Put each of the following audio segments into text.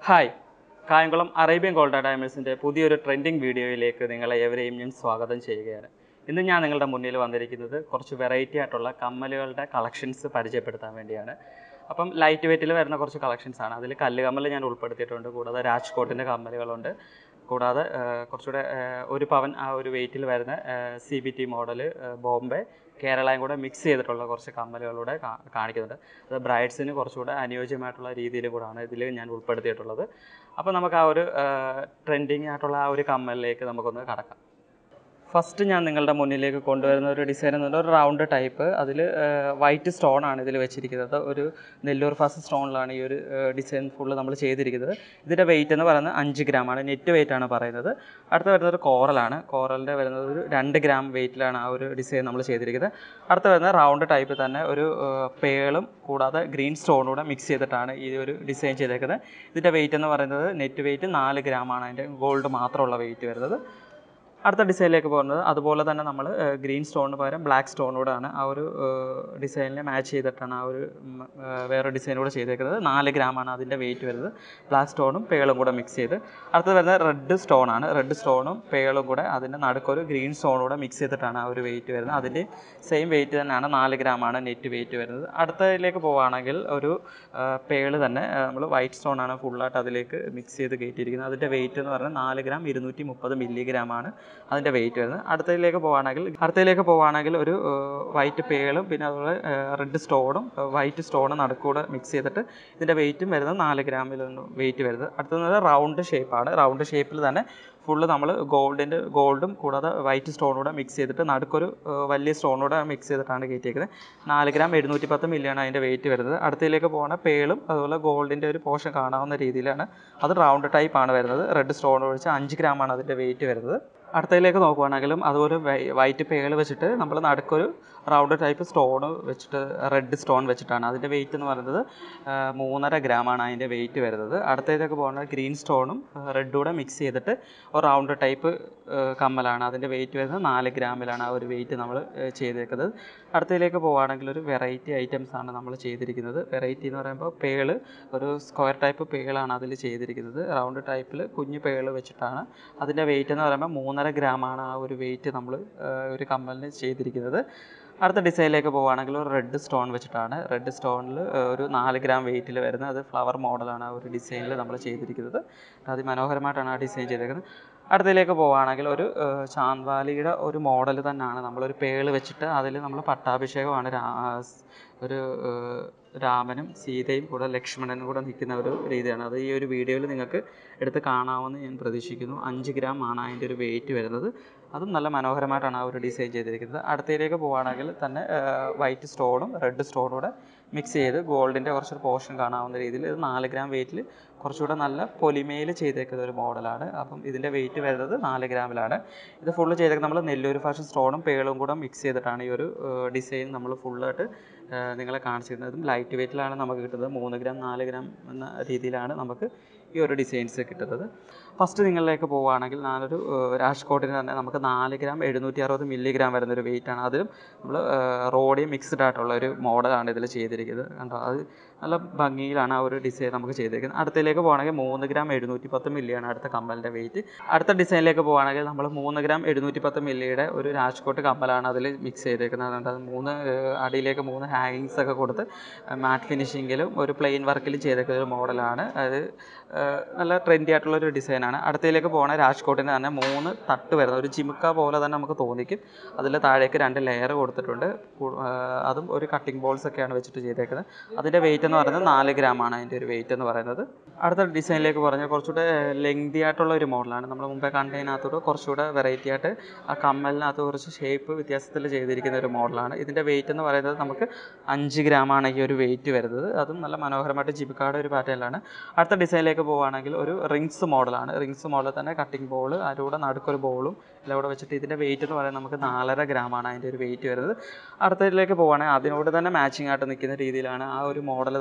hi Kayamkulam Arabian gold ഡയമണ്ട്സിൻ്റെ പുതിയൊരു trending വീഡിയോയിലേക്ക് നിങ്ങളെ എവരെയും ഞാൻ സ്വാഗതം ചെയ്യുകയാണ് ഇന്ന് ഞാൻ നിങ്ങളുടെ മുന്നിൽ വന്നിരിക്കുന്നത് കുറച്ച് വെറൈറ്റി ആയിട്ടുള്ള കമ്മലുകളുടെ കളക്ഷൻസ് പരിചയപ്പെടുത്താൻ വേണ്ടിയാണ് അപ്പം ലൈറ്റ് വെയിറ്റിൽ വരുന്ന കുറച്ച് കളക്ഷൻസ് ആണ് അതിൽ കല്ലുകമ്മൽ ഞാൻ ഉൾപ്പെടുത്തിയിട്ടുണ്ട് കൂടാതെ രാജ്കോട്ടിൻ്റെ കമ്മലുകളുണ്ട് കൂടാതെ ആ, കുറച്ചുകൂടെ ആ, ഒരു പവൻ ആ ഒരു വെയിറ്റിൽ വരുന്ന C B T model Bombay കേരളയും കൂടെ മിക്സ് ചെയ്തിട്ടുള്ള കുറച്ച് കമ്മലുകളൂടെ കാ- കാണിക്കുന്നുണ്ട് അത് ബ്രൈഡ്സിന് കുറച്ചുകൂടെ അനുയോജ്യമായിട്ടുള്ള രീതിയിൽ കൂടാണ് ഇതിൽ ഞാൻ ഉൾപ്പെടുത്തിയിട്ടുള്ളത് അപ്പോൾ നമുക്ക് ആ ഒരു ട്രെൻഡിങ് ആയിട്ടുള്ള ആ ഒരു കമ്മലിലേക്ക് നമുക്കൊന്ന് കടക്കാം ഫസ്റ്റ് ഞാൻ നിങ്ങളുടെ മുന്നിലേക്ക് കൊണ്ടുവരുന്ന ഒരു ഡിസൈൻ എന്ന് പറഞ്ഞാൽ ഒരു റൗണ്ട് ടൈപ്പ് അതിൽ വൈറ്റ് സ്റ്റോൺ ആണ് ഇതിൽ വെച്ചിരിക്കുന്നത് ഒരു നെല്ലൂർ ഫാസ്റ്റ് സ്റ്റോണിലാണ് ഈ ഒരു ഡിസൈൻ ഫുള്ള് നമ്മൾ ചെയ്തിരിക്കുന്നത് ഇതിൻ്റെ വെയിറ്റ് എന്ന് പറയുന്നത് അഞ്ച് ഗ്രാം ആണ് നെറ്റ് വെയിറ്റ് ആണ് പറയുന്നത് അടുത്ത വരുന്നത് ഒരു കോറലാണ് കോറലിൻ്റെ വരുന്നത് ഒരു രണ്ട് ഗ്രാം വെയിറ്റിലാണ് ആ ഒരു ഡിസൈൻ നമ്മൾ ചെയ്തിരിക്കുന്നത് അടുത്ത വരുന്നത് റൗണ്ട് ടൈപ്പ് തന്നെ ഒരു പേളും കൂടാതെ ഗ്രീൻ സ്റ്റോണും കൂടെ മിക്സ് ചെയ്തിട്ടാണ് ഈ ഒരു ഡിസൈൻ ചെയ്തേക്കുന്നത് ഇതിൻ്റെ വെയിറ്റ് എന്ന് പറയുന്നത് നെറ്റ് വെയിറ്റ് നാല് ഗ്രാം ആണ് അതിൻ്റെ ഗോൾഡ് മാത്രമുള്ള വെയിറ്റ് വരുന്നത് അടുത്ത ഡിസൈനിലേക്ക് പോകുന്നത് അതുപോലെ തന്നെ നമ്മൾ ഗ്രീൻ സ്റ്റോണിന് പകരം ബ്ലാക്ക് സ്റ്റോണോടാണ് ആ ഒരു ഡിസൈനിൽ മാച്ച് ചെയ്തിട്ടാണ് ആ ഒരു ഉം, ആ, വേറെ ഡിസൈൻ കൂടെ ചെയ്തേക്കുന്നത് നാല് ഗ്രാമാണ് അതിൻ്റെ വെയിറ്റ് വരുന്നത് ബ്ലാക്ക് സ്റ്റോണും പേളും കൂടെ മിക്സ് ചെയ്ത് അടുത്തത് വരുന്നത് റെഡ് സ്റ്റോൺ ആണ് റെഡ് സ്റ്റോണും പേളും കൂടെ അതിൻ്റെ നടുക്കൊരു ഗ്രീൻ സ്റ്റോണും കൂടെ മിക്സ് ചെയ്തിട്ടാണ് ആ ഒരു വെയിറ്റ് വരുന്നത് അതിൻ്റെ സെയിം വെയിറ്റ് തന്നെയാണ് നാല് ഗ്രാമാണ് നെറ്റ് വെയിറ്റ് വരുന്നത് അടുത്തതിലേക്ക് പോവുകയാണെങ്കിൽ ഒരു ആ, പേള് തന്നെ നമ്മൾ വൈറ്റ് സ്റ്റോൺ ആണ് ഫുള്ളായിട്ട് അതിലേക്ക് മിക്സ് ചെയ്ത് കയറ്റിയിരിക്കുന്നത് അതിൻ്റെ വെയിറ്റ് എന്ന് പറഞ്ഞാൽ നാല് ഗ്രാം ഇരുന്നൂറ്റി മുപ്പത് മില്ലിഗ്രാം ആണ് അതിൻ്റെ വെയിറ്റ് വരുന്നത് അടുത്തതിലേക്ക് പോവുകയാണെങ്കിൽ അടുത്തതിലേക്ക് പോവുകയാണെങ്കിൽ ഒരു വൈറ്റ് പേളും പിന്നെ അതുപോലെ റെഡ് സ്റ്റോണും വൈറ്റ് സ്റ്റോണും നടുക്കൂടെ മിക്സ് ചെയ്തിട്ട് ഇതിൻ്റെ വെയിറ്റും വരുന്നത് നാല് ഗ്രാമിലാണ് വെയിറ്റ് വരുന്നത് അടുത്തത് റൗണ്ട് ഷേപ്പാണ് റൗണ്ട് ഷേപ്പിൽ തന്നെ ഫുള്ള് നമ്മൾ ഗോൾഡിൻ്റെ ഗോൾഡും കൂടാതെ വൈറ്റ് സ്റ്റോണൂടെ മിക്സ് ചെയ്തിട്ട് നടുക്കൊരു ആ, വലിയ സ്റ്റോണൂടെ മിക്സ് ചെയ്തിട്ടാണ് കയറ്റിയേക്കുന്നത് നാല് ഗ്രാം എഴുന്നൂറ്റി പത്ത് മില്ലിയാണ് അതിൻ്റെ വെയിറ്റ് വരുന്നത് അടുത്തതിലേക്ക് പോകുന്ന പേളും അതുപോലെ ഗോൾഡിൻ്റെ ഒരു പോർഷൻ കാണാവുന്ന രീതിയിലാണ് അത് റൗണ്ട് ടൈപ്പ് ആണ് വരുന്നത് റെഡ് സ്റ്റോൺ ഒഴിച്ച് അഞ്ച് ഗ്രാമാണ് അതിൻ്റെ വെയിറ്റ് വരുന്നത് അടുത്തതിലേക്ക് നോക്കുവാണെങ്കിലും അതുപോലെ വൈറ്റ് പേൾ വെച്ചിട്ട് നമ്മൾ നടുക്കൊരു റൗണ്ട് ടൈപ്പ് സ്റ്റോൺ വെച്ചിട്ട് റെഡ് സ്റ്റോൺ വെച്ചിട്ടാണ് അതിൻ്റെ വെയിറ്റ് എന്ന് പറയുന്നത് ആ, മൂന്നര ഗ്രാമാണ് അതിൻ്റെ വെയിറ്റ് വരുന്നത് അടുത്തതിലേക്ക് പോകുന്നത് ഗ്രീൻ സ്റ്റോണും റെഡും കൂടെ മിക്സ് ചെയ്തിട്ട് ഒരു റൗണ്ട് ടൈപ്പ് കമ്മലാണ് അതിൻ്റെ വെയിറ്റ് വരുന്നത് നാല് ഗ്രാമിലാണ് ആ ഒരു വെയിറ്റ് നമ്മൾ ചെയ്തേക്കുന്നത് അടുത്തതിലേക്ക് പോവുകയാണെങ്കിൽ ഒരു വെറൈറ്റി ഐറ്റംസ് ആണ് നമ്മൾ ചെയ്തിരിക്കുന്നത് വെറൈറ്റി എന്ന് പറയുമ്പോൾ പേള് ഒരു സ്ക്വയർ ടൈപ്പ് പേളാണ് അതിൽ ചെയ്തിരിക്കുന്നത് റൗണ്ട് ടൈപ്പിൽ കുഞ്ഞു പേള് വെച്ചിട്ടാണ് അതിൻ്റെ വെയിറ്റ് എന്ന് പറയുമ്പോൾ മൂന്നര ഗ്രാമാണ് ആ ഒരു വെയിറ്റ് നമ്മൾ ഒരു കമ്മലിന് ചെയ്തിരിക്കുന്നത് അടുത്ത ഡിസൈനിലേക്ക് പോവുകയാണെങ്കിൽ ഒരു റെഡ് സ്റ്റോൺ വെച്ചിട്ടാണ് റെഡ് സ്റ്റോണിൽ ഒരു നാല് ഗ്രാം വെയിറ്റിൽ വരുന്ന അത് ഫ്ലവർ മോഡലാണ് ആ ഒരു ഡിസൈനിൽ നമ്മൾ ചെയ്തിരിക്കുന്നത് അതിമനോഹരമായിട്ടാണ് ആ ഡിസൈൻ ചെയ്തിരിക്കുന്നത് അടുത്തതിലേക്ക് പോവുകയാണെങ്കിൽ ഒരു ഏഹ്, ചാന്താലിയുടെ ഒരു മോഡൽ തന്നെയാണ് നമ്മളൊരു പേള് വെച്ചിട്ട് അതിൽ നമ്മൾ പട്ടാഭിഷേകമാണ് രാ സ് ഒരു ഏഹ്, രാമനും സീതയും കൂടെ ലക്ഷ്മണനും കൂടെ നിൽക്കുന്ന ഒരു രീതിയാണ് അത് ഈ ഒരു വീഡിയോയിൽ നിങ്ങൾക്ക് എടുത്ത് കാണാമെന്ന് ഞാൻ പ്രതീക്ഷിക്കുന്നു അഞ്ച് ഗ്രാം ആണ് അതിൻ്റെ ഒരു വെയിറ്റ് വരുന്നത് അതും നല്ല മനോഹരമായിട്ടാണ് ആ ഒരു ഡിസൈൻ ചെയ്തിരിക്കുന്നത് അടുത്തതിലേക്ക് പോവുകയാണെങ്കിൽ തന്നെ വൈറ്റ് സ്റ്റോണും റെഡ് സ്റ്റോണും കൂടെ മിക്സ് ചെയ്ത് ഗോൾഡിൻ്റെ കുറച്ചൊരു പോർഷൻ കാണാവുന്ന രീതിയിൽ ഇത് നാല് ഗ്രാം വെയിറ്റിൽ കുറച്ചുകൂടെ നല്ല പൊലിമയിൽ ചെയ്തേക്കുന്ന ഒരു മോഡലാണ് അപ്പം ഇതിൻ്റെ വെയിറ്റ് വരുന്നത് നാല് ഗ്രാമിലാണ് ഇത് ഫുള്ള് ചെയ്തേക്കുന്നത് നമ്മൾ നെല്ലൂർ ഫാഷൻ സ്റ്റോണും പേളും കൂടെ മിക്സ് ചെയ്തിട്ടാണ് ഈ ഒരു ഡിസൈൻ നമ്മൾ ഫുള്ളായിട്ട് നിങ്ങളെ കാണിച്ചിരുന്നത് ഇതും ലൈറ്റ് വെയിറ്റിലാണ് നമുക്ക് കിട്ടുന്നത് മൂന്ന് ഗ്രാം നാല് ഗ്രാം എന്ന രീതിയിലാണ് നമുക്ക് ഈ ഒരു ഡിസൈൻസ് കിട്ടുന്നത് ഫസ്റ്റ് നിങ്ങളിലേക്ക് പോവുകയാണെങ്കിൽ നാലൊരു ഏഹ്, രാജ്കോട്ടിന് തന്നെ നമുക്ക് നാല് ഗ്രാം എഴുന്നൂറ്റി അറുപത് മില്ലിഗ്രാം വരുന്ന ഒരു വെയിറ്റ് ആണ് അതിലും നമ്മൾ റോഡിയം മിക്സ്ഡ് ആയിട്ടുള്ള ഒരു മോഡലാണ് ഇതിൽ ചെയ്തിരിക്കുന്നത് കണ്ടോ അത് നല്ല ഭംഗിയിലാണ് ആ ഒരു ഡിസൈൻ നമുക്ക് ചെയ്തിരിക്കുന്നത് അടുത്തതിലേക്ക് പോകുകയാണെങ്കിൽ മൂന്ന് ഗ്രാം എഴുന്നൂറ്റി പത്ത് മില്ലിയാണ് അടുത്ത കമ്മലിൻ്റെ വെയിറ്റ് അടുത്ത ഡിസൈനിലേക്ക് പോകുകയാണെങ്കിൽ നമ്മൾ മൂന്ന് ഗ്രാം എഴുന്നൂറ്റി പത്ത് മില്ലിയുടെ ഒരു രാജ്കോട്ട് കമ്മലാണ് അതിൽ മിക്സ് ചെയ്തേക്കുന്നത് അതുകൊണ്ട് അത് മൂന്ന് ഏഹ്, അടിയിലേക്ക് മൂന്ന് ഹാങ്ങിങ്സ് ഒക്കെ കൊടുത്ത് മാറ്റ് ഫിനിഷിങ്ങിലും ഒരു പ്ലെയിൻ വർക്കിൽ ചെയ്തേക്കുന്ന ഒരു മോഡലാണ് അത് ഏഹ്, നല്ല ട്രെൻഡി ആയിട്ടുള്ള ഒരു ഡിസൈനാണ് അടുത്തതിലേക്ക് പോകുന്ന രാജ്കോട്ടിന് തന്നെ മൂന്ന് തട്ട് വരുന്ന ഒരു ജിമുക്ക പോലെ തന്നെ നമുക്ക് തോന്നിക്കും അതിൽ താഴേക്ക് രണ്ട് ലെയർ കൊടുത്തിട്ടുണ്ട് കൂ- ഏഹ്, അതും ഒരു കട്ടിംഗ് ബോൾസ് ഒക്കെയാണ് വെച്ചിട്ട് ചെയ്തേക്കുന്നത് അതിൻ്റെ വെയിറ്റ് എന്ന് പറയുന്നത് നാല് ഗ്രാമാണ് അതിൻ്റെ ഒരു വെയിറ്റ് എന്ന് പറയുന്നത് അടുത്ത ഡിസൈനിലേക്ക് പറഞ്ഞാൽ കുറച്ചുകൂടെ ലെങ്തി ആയിട്ടുള്ള ഒരു മോഡലാണ് നമ്മൾ മുമ്പേ കണ്ടതിനകത്തോട് കുറച്ചുകൂടെ വെറൈറ്റി ആയിട്ട് ആ കമ്മലിനകത്ത് കുറച്ച് ഷേപ്പ് വ്യത്യാസത്തിൽ ചെയ്തിരിക്കുന്ന ഒരു മോഡലാണ് ഇതിൻ്റെ വെയിറ്റ് എന്ന് പറയുന്നത് നമുക്ക് അഞ്ച് ഗ്രാമാണ് ഈ ഒരു വെയിറ്റ് വരുന്നത് അതും നല്ല മനോഹരമായിട്ട് ജിബിക്കാട് ഒരു പാറ്റേണിലാണ് അടുത്ത ഡിസൈനിലേക്ക് പോവുകയാണെങ്കിൽ ഒരു റിങ്സ് മോഡലാണ് റിങ്സ് മോഡൽ തന്നെ കട്ടിംഗ് ബോൾ അതിലൂടെ നടുക്കൊരു ബോളും എല്ലാം കൂടെ വെച്ചിട്ട് ഇതിൻ്റെ വെയിറ്റ് എന്ന് പറയുന്നത് നമുക്ക് നാലര ഗ്രാമാണ് അതിൻ്റെ ഒരു വെയിറ്റ് വരുന്നത് അടുത്തതിലേക്ക് പോവുകയാണെങ്കിൽ അതിനോട് തന്നെ മാച്ചിങ് ആയിട്ട് നിൽക്കുന്ന രീതിയിലാണ് ആ ഒരു മോഡൽ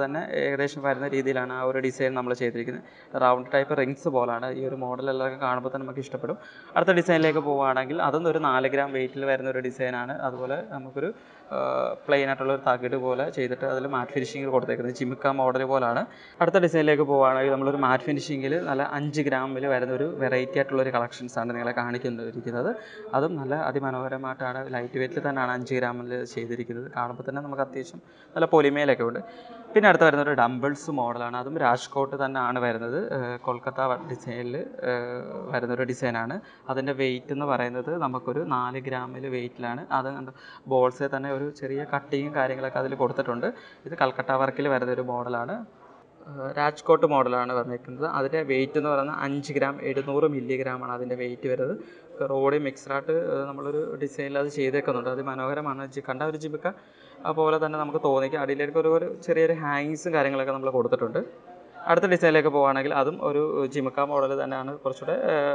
തന്നെ ഏകദേശം വരുന്ന രീതിയിലാണ് ആ ഒരു ഡിസൈൻ നമ്മൾ ചെയ്തിരിക്കുന്നത് റൗണ്ട് ടൈപ്പ് റിങ്സ് പോലാണ് ഈ ഒരു മോഡൽ എല്ലാവർക്കും കാണുമ്പോൾ തന്നെ നമുക്ക് ഇഷ്ടപ്പെടും അടുത്ത ഡിസൈനിലേക്ക് പോവുകയാണെങ്കിൽ അതൊന്നും ഒരു നാല് ഗ്രാം വെയിറ്റിൽ വരുന്ന ഒരു ഡിസൈനാണ് അതുപോലെ നമുക്കൊരു പ്ലെയിൻ ആയിട്ടുള്ള ഒരു തകിട് പോലെ ചെയ്തിട്ട് അതിൽ മാറ്റ് ഫിനിഷിംഗ് കൊടുത്തേക്കുന്നത് ചിമിക്ക മോഡൽ പോലാണ് അടുത്ത ഡിസൈനിലേക്ക് പോവുകയാണെങ്കിൽ നമ്മളൊരു മാറ്റ് ഫിനിഷിങ്ങിൽ നല്ല അഞ്ച് ഗ്രാമിൽ വരുന്ന ഒരു വെറൈറ്റി ആയിട്ടുള്ള ഒരു കളക്ഷൻസ് ആണ് നിങ്ങളെ കാണിക്കുന്നത് അതും നല്ല അതിമനോഹരമായിട്ടാണ് ലൈറ്റ് വെയിറ്റിൽ തന്നെയാണ് അഞ്ച് ഗ്രാമിൽ ചെയ്തിരിക്കുന്നത് കാണുമ്പോൾ തന്നെ നമുക്ക് അത്യാവശ്യം നല്ല പൊലിമയിലൊക്കെ ഉണ്ട് പിന്നെ അടുത്ത് വരുന്ന ഒരു ഡംബിൾസ് മോഡലാണ് അതും രാജ്കോട്ട് തന്നെയാണ് വരുന്നത് ഏഹ് കൊൽക്കത്ത ഡിസൈനിൽ വരുന്നൊരു ഡിസൈനാണ് അതിൻ്റെ വെയിറ്റ് എന്ന് പറയുന്നത് നമുക്കൊരു നാല് ഗ്രാമിൽ വെയിറ്റിലാണ് അത് കണ്ട് ബോൾസിൽ തന്നെ ഒരു ചെറിയ കട്ടിങ്ങും കാര്യങ്ങളൊക്കെ അതിൽ കൊടുത്തിട്ടുണ്ട് ഇത് കൽക്കട്ട വർക്കിൽ വരുന്ന ഒരു മോഡലാണ് ഏഹ് രാജ്കോട്ട് മോഡലാണ് വന്നിരിക്കുന്നത് അതിൻ്റെ വെയിറ്റ് എന്ന് പറയുന്നത് അഞ്ച് ഗ്രാം എഴുന്നൂറ് മില്ലി ഗ്രാമാണ് അതിൻ്റെ വെയിറ്റ് വരുന്നത് റോഡി മിക്സ്ഡായിട്ട് നമ്മളൊരു ഡിസൈനിൽ അത് ചെയ്തേക്കുന്നുണ്ട് അത് മനോഹരമാണ് ജി- കണ്ട ഒരു ജിബിക്ക പോലെ തന്നെ നമുക്ക് തോന്നിക്കും അടിയിലേക്ക് ഒരു ഒരു ചെറിയൊരു ഹാങ്ങിങ്സും കാര്യങ്ങളൊക്കെ നമ്മൾ കൊടുത്തിട്ടുണ്ട് അടുത്ത ഡിസൈനിലേക്ക് പോവുകയാണെങ്കിൽ അതും ഒരു ജിമിക്ക മോഡൽ തന്നെയാണ് കുറച്ചുകൂടെ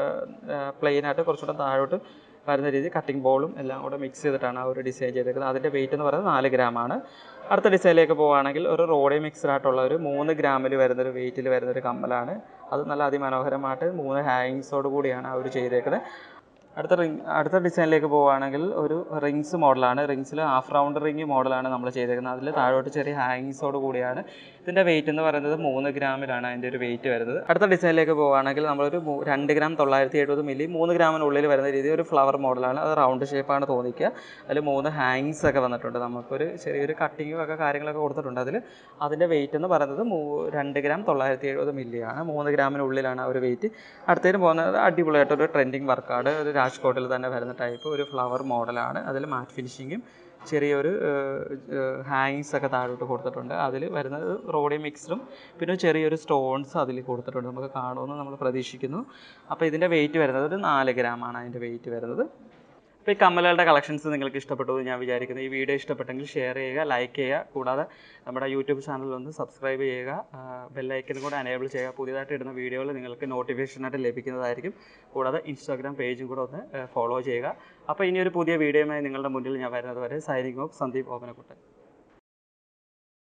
പ്ലെയിൻ ആയിട്ട് കുറച്ചുകൂടെ താഴോട്ട് വരുന്ന രീതി കട്ടിംഗ് ബോളും എല്ലാം കൂടെ മിക്സ് ചെയ്തിട്ടാണ് ആ ഒരു ഡിസൈൻ ചെയ്തേക്കുന്നത് അതിൻ്റെ വെയിറ്റ് എന്ന് പറയുന്നത് നാല് ഗ്രാമാണ് അടുത്ത ഡിസൈനിലേക്ക് പോവുകയാണെങ്കിൽ ഒരു റോഡി മിക്സ്ഡ് ആയിട്ടുള്ള ഒരു മൂന്ന് ഗ്രാമിൽ വരുന്നൊരു വെയിറ്റിൽ വരുന്നൊരു കമ്മലാണ് അത് നല്ല അതിമനോഹരമായിട്ട് മൂന്ന് ഹാങ്ങിങ്സോട് കൂടിയാണ് അവർ ചെയ്തേക്കുന്നത് അടുത്ത റിങ് അടുത്ത ഡിസൈനിലേക്ക് പോവുകയാണെങ്കിൽ ഒരു റിങ്സ് മോഡലാണ് റിങ്സിൽ ഹാഫ് റൗണ്ട് റിങ് മോഡലാണ് നമ്മൾ ചെയ്തേക്കുന്നത് അതിൽ താഴോട്ട് ചെറിയ ഹാങ്ങിങ്സോട് കൂടിയാണ് ഇതിൻ്റെ വെയിറ്റ് എന്ന് പറയുന്നത് മൂന്ന് ഗ്രാമിലാണ് അതിൻ്റെ ഒരു വെയിറ്റ് വരുന്നത് അടുത്ത ഡിസൈനിലേക്ക് പോവുകയാണെങ്കിൽ നമ്മളൊരു മൂ- രണ്ട് ഗ്രാം തൊള്ളായിരത്തി എഴുപത് മില്ലി മൂന്ന് ഗ്രാമിനുള്ളിൽ വരുന്ന രീതി ഒരു ഫ്ലവർ മോഡലാണ് അത് റൗണ്ട് ഷേപ്പാണ് തോന്നിക്കുക അതിൽ മൂന്ന് ഹാങ്ങിങ്സ് ഒക്കെ വന്നിട്ടുണ്ട് നമുക്കൊരു ചെറിയൊരു കട്ടിങ്ങും ഒക്കെ കാര്യങ്ങളൊക്കെ കൊടുത്തിട്ടുണ്ട് അതിൽ അതിൻ്റെ വെയിറ്റ് എന്ന് പറയുന്നത് മൂ രണ്ട് ഗ്രാം തൊള്ളായിരത്തി എഴുപത് മില്ലിയാണ് മൂന്ന് ഗ്രാമിനുള്ളിലാണ് ആ ഒരു വെയിറ്റ് അടുത്തതിന് പോകുന്നത് അടിപൊളിയായിട്ടൊരു ട്രെൻഡിങ് വർക്കാണ് ഒരു രാജ്കോട്ടിൽ തന്നെ വരുന്ന ടൈപ്പ് ഒരു ഫ്ലവർ മോഡലാണ് അതിൽ മാറ്റ് ഫിനിഷിങ്ങും ചെറിയൊരു ഹാങ്ങിങ്സ് ഒക്കെ താഴോട്ട് കൊടുത്തിട്ടുണ്ട് അതിൽ വരുന്നത് റോഡി മിക്സ്ഡും പിന്നെ ചെറിയൊരു സ്റ്റോൺസ് അതിൽ കൊടുത്തിട്ടുണ്ട് നമുക്ക് കാണുമെന്ന് നമ്മൾ പ്രതീക്ഷിക്കുന്നു അപ്പോൾ ഇതിൻ്റെ വെയിറ്റ് വരുന്നത് ഒരു നാല് ഗ്രാമാണ് അതിൻ്റെ വെയിറ്റ് വരുന്നത് അപ്പോൾ ഈ കമ്മലുകളുടെ കളക്ഷൻസ് നിങ്ങൾക്ക് ഇഷ്ടപ്പെട്ടു എന്ന് ഞാൻ വിചാരിക്കുന്നു ഈ വീഡിയോ ഇഷ്ടപ്പെട്ടെങ്കിൽ ഷെയർ ചെയ്യുക ലൈക്ക് ചെയ്യുക കൂടാതെ നമ്മുടെ യൂട്യൂബ് ചാനൽ ഒന്ന് സബ്സ്ക്രൈബ് ചെയ്യുക ബെല്ലൈക്കനും കൂടെ അനേബിൾ ചെയ്യുക പുതിയതായിട്ട് ഇടുന്ന വീഡിയോകൾ നിങ്ങൾക്ക് നോട്ടിഫിക്കേഷനായിട്ട് ലഭിക്കുന്നതായിരിക്കും കൂടാതെ ഇൻസ്റ്റാഗ്രാം പേജും കൂടെ ഒന്ന് ഫോളോ ചെയ്യുക അപ്പോൾ ഇനി ഒരു പുതിയ വീഡിയോയുമായി നിങ്ങളുടെ മുന്നിൽ ഞാൻ വരുന്നത് വരെ സൈനിങ് ഓഫ് സന്ദീപ് ഓപനക്കുട്ടൻ